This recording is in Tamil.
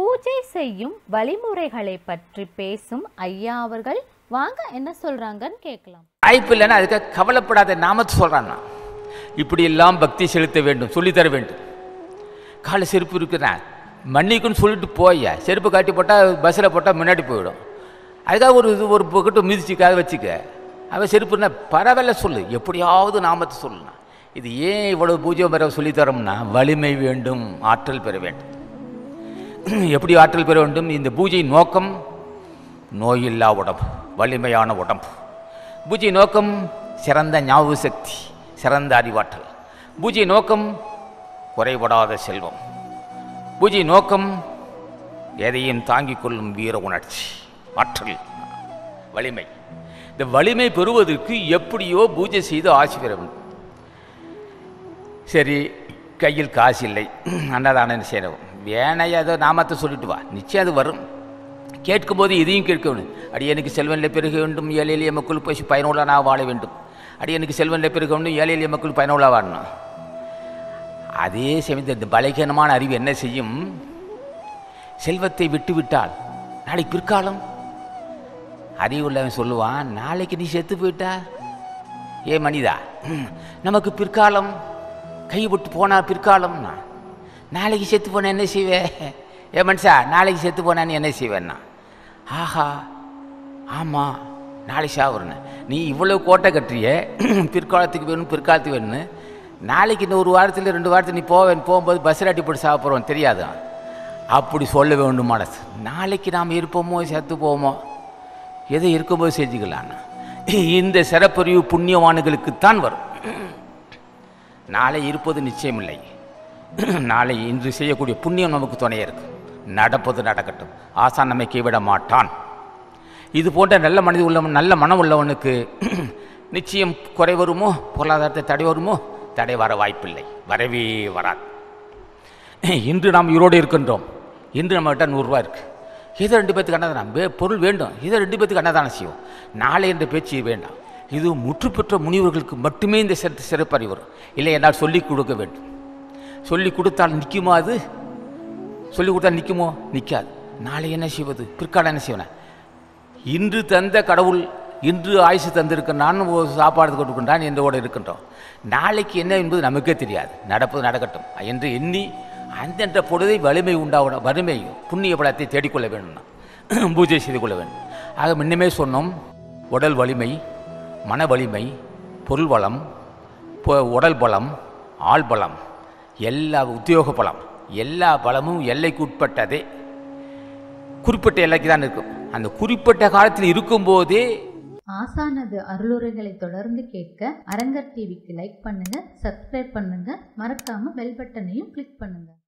பூஜை செய்யும் வழிமுறைகளை பற்றி பேசும் ஐயா அவர்கள் வாங்க என்ன சொல்றாங்கன்னு கேட்கலாம் வாய்ப்பு இல்லைன்னா அதுக்காக கவலைப்படாத நாமத்தை சொல்கிறான் நான் இப்படி எல்லாம் பக்தி செலுத்த வேண்டும் சொல்லித்தர வேண்டும் கால செருப்பு இருக்குதான் மன்னிக்குன்னு சொல்லிட்டு போய்யா செருப்பு காட்டி போட்டால் பஸ்ஸில் போட்டால் முன்னாடி போயிடும் அதுக்காக ஒரு இது ஒரு பக்கெட்டு மிதிச்சுக்காக வச்சுக்க அவன் செருப்புன்னா பரவாயில்ல சொல்லு எப்படியாவது நாமத்தை சொல்லுனா இது ஏன் இவ்வளவு பூஜை பெற சொல்லித்தரோம்னா வலிமை வேண்டும் ஆற்றல் பெற வேண்டும் எப்படி ஆற்றல் பெற வேண்டும் இந்த பூஜை நோக்கம் நோயில்லா உடம்பு வலிமையான உடம்பு பூஜை நோக்கம் சிறந்த ஞாபக சக்தி சிறந்த அறிவாற்றல் பூஜை நோக்கம் குறைபடாத செல்வம் பூஜை நோக்கம் எதையும் தாங்கிக் கொள்ளும் வீர உணர்ச்சி ஆற்றல் வலிமை இந்த வலிமை பெறுவதற்கு எப்படியோ பூஜை செய்து ஆசி பெற வேண்டும் சரி கையில் காசு இல்லை அன்னதானம் செய்யணும் வேணையா ஏதோ நாமத்தை சொல்லிட்டு வா நிச்சயம் அது வரும் கேட்கும்போது இதையும் கேட்க வேண்டும் அடியனுக்கு செல்வனில் பெருக வேண்டும் ஏழை எளிய மக்கள் பசி பயனுள்ள நான் வாழ வேண்டும் அடியனுக்கு செல்வனில் பெருக வேண்டும் ஏழை எளிய மக்கள் பயனுள்ள வாழணும் அதே சமயத்தில் இந்த பலகீனமான அறிவு என்ன செய்யும் செல்வத்தை விட்டுவிட்டால் நாளைக்கு பிற்காலம் அறிவுள்ளவன் சொல்லுவான் நாளைக்கு நீ செத்து போயிட்டா ஏ மனிதா ம், நமக்கு பிற்காலம் கைவிட்டு போனா பிற்காலம்னா நாளைக்கு செத்து போன என்ன செய்வேன் ஏ மனுஷா நாளைக்கு செத்து போனான்னு என்ன செய்வேன்னா ஆஹா ஆமாம் நாளைக்கு சாவுறேன்னு நீ இவ்வளோ கோட்டை கட்டுறிய பிற்காலத்துக்கு வேணும் பிற்காலத்துக்கு வேணும்னு நாளைக்கு இந்த ஒரு வாரத்தில் ரெண்டு வாரத்தில் நீ போவேன் போகும்போது பஸ்ஸில் அட்டி போட்டு சாப்பிட போகிறோம் தெரியாது அப்படி சொல்ல வேண்டும் மனசு நாளைக்கு நாம் இருப்போமோ செத்து போவோமோ எதை இருக்கும்போது செஞ்சுக்கலான்னு இந்த சிறப்பறிவு புண்ணியவான்களுக்குத்தான் வரும் நாளை இருப்பது நிச்சயமில்லை நாளை இன்று செய்யக்கூடிய புண்ணியம் நமக்கு துணையாக இருக்கு நடப்பது நடக்கட்டும் ஆசான் நம்மை கைவிட மாட்டான் இது போன்ற நல்ல மனித உள்ளவன் நல்ல மனம் உள்ளவனுக்கு நிச்சயம் குறை வருமோ பொருளாதாரத்தை தடை வருமோ தடை வர வாய்ப்பில்லை வரவே வராது இன்று நாம் உயிரோடு இருக்கின்றோம் இன்று நம்மகிட்ட நூறுரூவா இருக்குது ஏதோ ரெண்டு பேத்துக்கு அன்னதானம் வே பொருள் வேண்டும் ஏதோ ரெண்டு பேத்துக்கு அன்னதானம் செய்வோம் நாளை என்ற பேச்சு வேண்டாம் இது முற்று பெற்ற முனிவர்களுக்கு மட்டுமே இந்த சிறப்பு சிறப்பறி வரும் இல்லை என்னால் சொல்லிக் கொடுக்க வேண்டும் சொல்லி கொடுத்தால் நிற்குமா அது சொல்லி கொடுத்தா நிற்குமோ நிற்காது நாளை என்ன செய்வது பிற்காலம் என்ன செய்வேன் இன்று தந்த கடவுள் இன்று ஆயுசு தந்திருக்கின்றான் ஒரு சாப்பாடு கொடுக்கின்றான் என்றோடு இருக்கின்றோம் நாளைக்கு என்ன என்பது நமக்கே தெரியாது நடப்பது நடக்கட்டும் என்று எண்ணி அந்தென்ற பொழுதை வலிமை உண்டாவிட வலிமை புண்ணிய பலத்தை தேடிக்கொள்ள வேணும்னா பூஜை செய்து கொள்ள வேண்டும் ஆக முன்னமே சொன்னோம் உடல் வலிமை மன வலிமை பொருள் வளம் பொ- உடல் பலம் ஆள் பலம் எல்லா உத்தியோக பலம் எல்லா பலமும் எல்லைக்கு உட்பட்டதே குறிப்பிட்ட எல்லைக்கு தான் இருக்கும் அந்த குறிப்பிட்ட காலத்தில் இருக்கும்போதே ஆசானது அருளுரைகளை தொடர்ந்து கேட்க அரங்கர் டிவிக்கு லைக் பண்ணுங்க சப்ஸ்கிரைப் பண்ணுங்க மறக்காம பெல் பட்டனையும் கிளிக் பண்ணுங்க